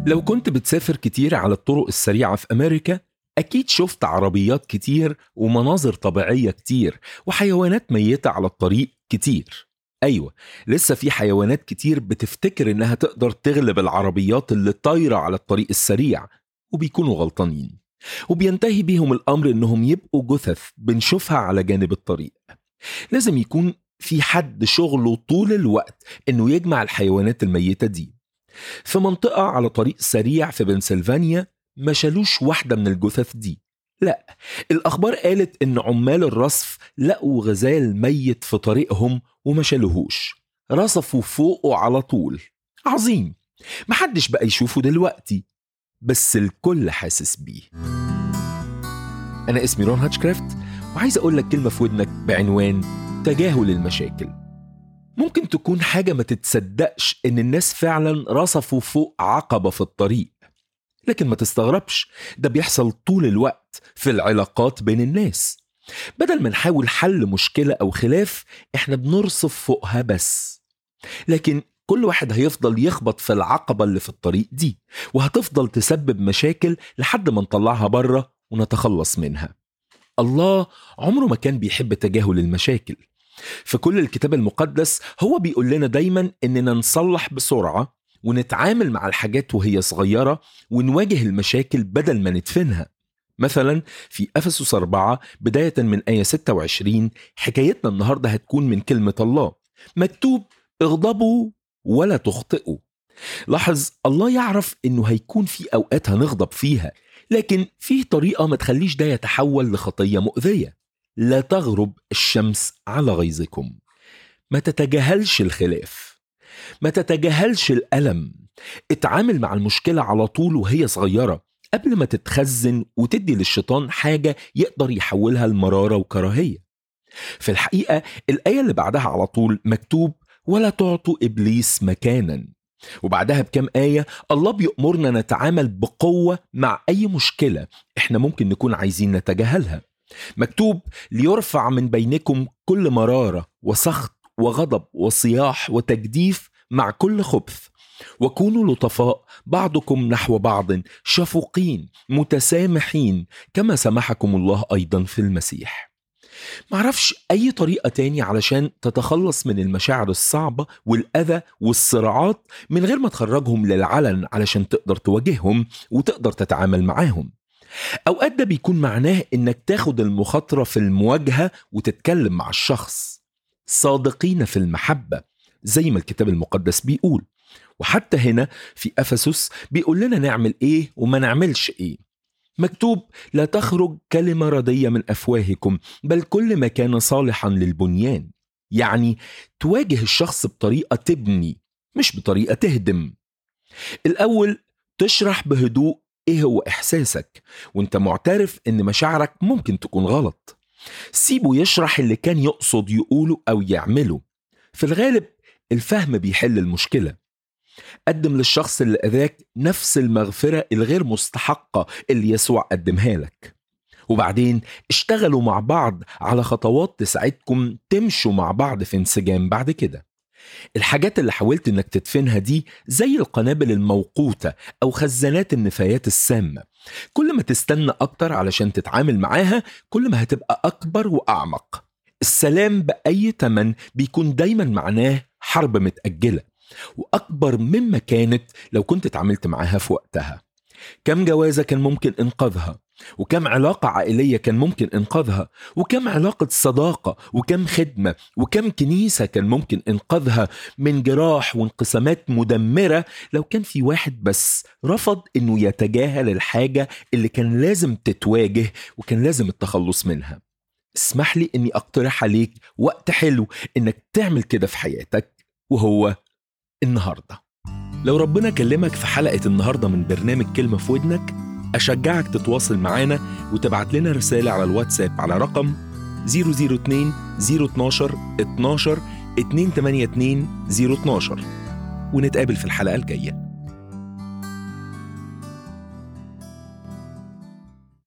لو كنت بتسافر كتير على الطرق السريعة في أمريكا أكيد شفت عربيات كتير ومناظر طبيعية كتير وحيوانات ميتة على الطريق كتير أيوة لسه في حيوانات كتير بتفتكر إنها تقدر تغلب العربيات اللي طايرة على الطريق السريع وبيكونوا غلطانين وبينتهي بيهم الأمر إنهم يبقوا جثث بنشوفها على جانب الطريق لازم يكون في حد شغله طول الوقت إنه يجمع الحيوانات الميتة دي في منطقة على طريق سريع في بنسلفانيا ما شالوش واحدة من الجثث دي لا الأخبار قالت إن عمال الرصف لقوا غزال ميت في طريقهم وما شالوهوش رصفوا فوقه على طول عظيم محدش بقى يشوفه دلوقتي بس الكل حاسس بيه أنا اسمي رون هاتشكرافت وعايز أقول لك كلمة في ودنك بعنوان تجاهل المشاكل ممكن تكون حاجة ما تتصدقش إن الناس فعلا رصفوا فوق عقبة في الطريق لكن ما تستغربش ده بيحصل طول الوقت في العلاقات بين الناس بدل ما نحاول حل مشكلة أو خلاف إحنا بنرصف فوقها بس لكن كل واحد هيفضل يخبط في العقبة اللي في الطريق دي وهتفضل تسبب مشاكل لحد ما نطلعها بره ونتخلص منها الله عمره ما كان بيحب تجاهل المشاكل في كل الكتاب المقدس هو بيقول لنا دايما اننا نصلح بسرعه ونتعامل مع الحاجات وهي صغيره ونواجه المشاكل بدل ما ندفنها مثلا في افسس 4 بدايه من ايه 26 حكايتنا النهارده هتكون من كلمه الله مكتوب اغضبوا ولا تخطئوا لاحظ الله يعرف انه هيكون في اوقات هنغضب فيها لكن فيه طريقه ما تخليش ده يتحول لخطيه مؤذيه لا تغرب الشمس على غيظكم ما تتجاهلش الخلاف ما تتجاهلش الألم اتعامل مع المشكلة على طول وهي صغيرة قبل ما تتخزن وتدي للشيطان حاجة يقدر يحولها لمرارة وكراهية في الحقيقة الآية اللي بعدها على طول مكتوب ولا تعطوا إبليس مكانا وبعدها بكام آية الله بيأمرنا نتعامل بقوة مع أي مشكلة إحنا ممكن نكون عايزين نتجاهلها مكتوب ليرفع من بينكم كل مراره وسخط وغضب وصياح وتجديف مع كل خبث وكونوا لطفاء بعضكم نحو بعض شفوقين متسامحين كما سمحكم الله ايضا في المسيح معرفش اي طريقه تاني علشان تتخلص من المشاعر الصعبه والاذى والصراعات من غير ما تخرجهم للعلن علشان تقدر تواجههم وتقدر تتعامل معاهم اوقات ده بيكون معناه انك تاخد المخاطره في المواجهه وتتكلم مع الشخص صادقين في المحبه زي ما الكتاب المقدس بيقول وحتى هنا في افسس بيقول لنا نعمل ايه وما نعملش ايه مكتوب لا تخرج كلمه رديه من افواهكم بل كل ما كان صالحا للبنيان يعني تواجه الشخص بطريقه تبني مش بطريقه تهدم الاول تشرح بهدوء ايه هو احساسك وانت معترف ان مشاعرك ممكن تكون غلط سيبه يشرح اللي كان يقصد يقوله او يعمله في الغالب الفهم بيحل المشكله قدم للشخص اللي اذاك نفس المغفره الغير مستحقه اللي يسوع قدمها لك وبعدين اشتغلوا مع بعض على خطوات تساعدكم تمشوا مع بعض في انسجام بعد كده الحاجات اللي حاولت انك تدفنها دي زي القنابل الموقوتة او خزانات النفايات السامة كل ما تستنى اكتر علشان تتعامل معاها كل ما هتبقى اكبر واعمق السلام باي تمن بيكون دايما معناه حرب متأجلة واكبر مما كانت لو كنت اتعاملت معاها في وقتها كم جوازة كان ممكن انقاذها وكم علاقة عائلية كان ممكن إنقاذها وكم علاقة صداقة وكم خدمة وكم كنيسة كان ممكن إنقاذها من جراح وانقسامات مدمرة لو كان في واحد بس رفض إنه يتجاهل الحاجة اللي كان لازم تتواجه وكان لازم التخلص منها اسمح لي إني أقترح عليك وقت حلو إنك تعمل كده في حياتك وهو النهارده لو ربنا كلمك في حلقة النهاردة من برنامج كلمة في ودنك أشجعك تتواصل معانا وتبعت لنا رسالة على الواتساب على رقم 002 012 12 282 012 ونتقابل في الحلقة الجاية